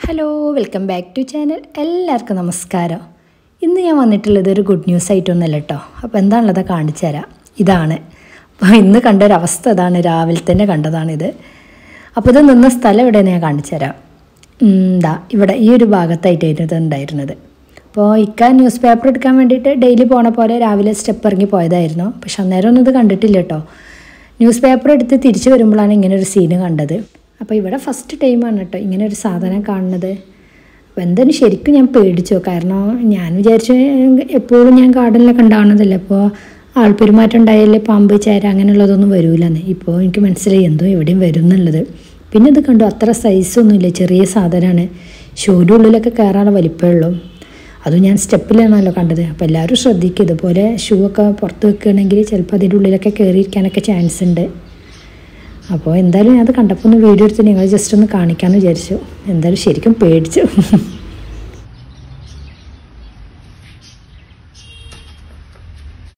hello welcome back to channel എല്ലാവർക്കും നമസ്കാരം ഇന്ന് ഞാൻ വന്നിട്ടുള്ളത് ഒരു ഗുഡ് ന്യൂസ് ആയിട്ടൊന്നുമല്ല കേട്ടോ അപ്പോൾ എന്താണുള്ളത് കാണിച്ചു തരാം ഇതാണ് അപ്പോൾ ഇന്ന് കണ്ട ഒരു അവസ്ഥ ഇതാണ് രാവിലെ തന്നെ കണ്ടതാണിത് അപ്പോൾ ഇത് നിന്ന സ്ഥലം എവിടെയെന്ന് ഞാൻ കാണിച്ചു തരാം എന്താ ഇവിടെ ഈ ഒരു ഭാഗത്തായിട്ടായിരുന്നു ഇത് ഉണ്ടായിരുന്നത് അപ്പോൾ ഇക്ക ന്യൂസ് പേപ്പർ എടുക്കാൻ വേണ്ടിയിട്ട് ഡെയിലി പോണ പോലെ രാവിലെ സ്റ്റെപ്പ് ഇറങ്ങി പോയതായിരുന്നു പക്ഷെ അന്നേരം ഒന്നും ഇത് കണ്ടിട്ടില്ല കേട്ടോ ന്യൂസ് പേപ്പർ എടുത്ത് തിരിച്ചു വരുമ്പോഴാണ് ഇങ്ങനെ ഒരു സീന് കണ്ടത് അപ്പോൾ ഇവിടെ ഫസ്റ്റ് ടൈമാണ് കേട്ടോ ഇങ്ങനെ ഒരു സാധനം കാണുന്നത് അപ്പോൾ എന്തായാലും ശരിക്കും ഞാൻ പേടിച്ചു കാരണം ഞാൻ വിചാരിച്ചു എപ്പോഴും ഞാൻ ഗാർഡനിലൊക്കെ ഉണ്ടാവണതല്ലേ അപ്പോൾ ആൾപ്പെരുമാറ്റം ഉണ്ടായാലേ പാമ്പ് ചേര അങ്ങനെയുള്ളതൊന്നും വരൂലെന്ന് ഇപ്പോൾ എനിക്ക് മനസ്സിലായി എന്തോ എവിടെയും വരും എന്നുള്ളത് പിന്നെ ഇത് കണ്ടു അത്ര സൈസൊന്നുമില്ല ചെറിയ സാധനമാണ് ഷൂൻ്റെ ഉള്ളിലൊക്കെ കയറാനുള്ള വലിപ്പമേ ഉള്ളൂ അതും ഞാൻ സ്റ്റെപ്പിലാണല്ലോ കണ്ടത് അപ്പോൾ എല്ലാവരും ശ്രദ്ധിക്കുക ഇതുപോലെ ഷൂ ഒക്കെ പുറത്ത് വെക്കുകയാണെങ്കിൽ ചിലപ്പോൾ അതിൻ്റെ ഉള്ളിലൊക്കെ കയറിയിരിക്കാനൊക്കെ ചാൻസ് ഉണ്ട് അപ്പോൾ എന്തായാലും ഞാൻ അത് കണ്ടപ്പോൾ ഒന്ന് വീഡിയോ എടുത്ത് നിങ്ങൾ ജസ്റ്റ് ഒന്ന് കാണിക്കാമെന്ന് വിചാരിച്ചു എന്തായാലും ശരിക്കും പേടിച്ചു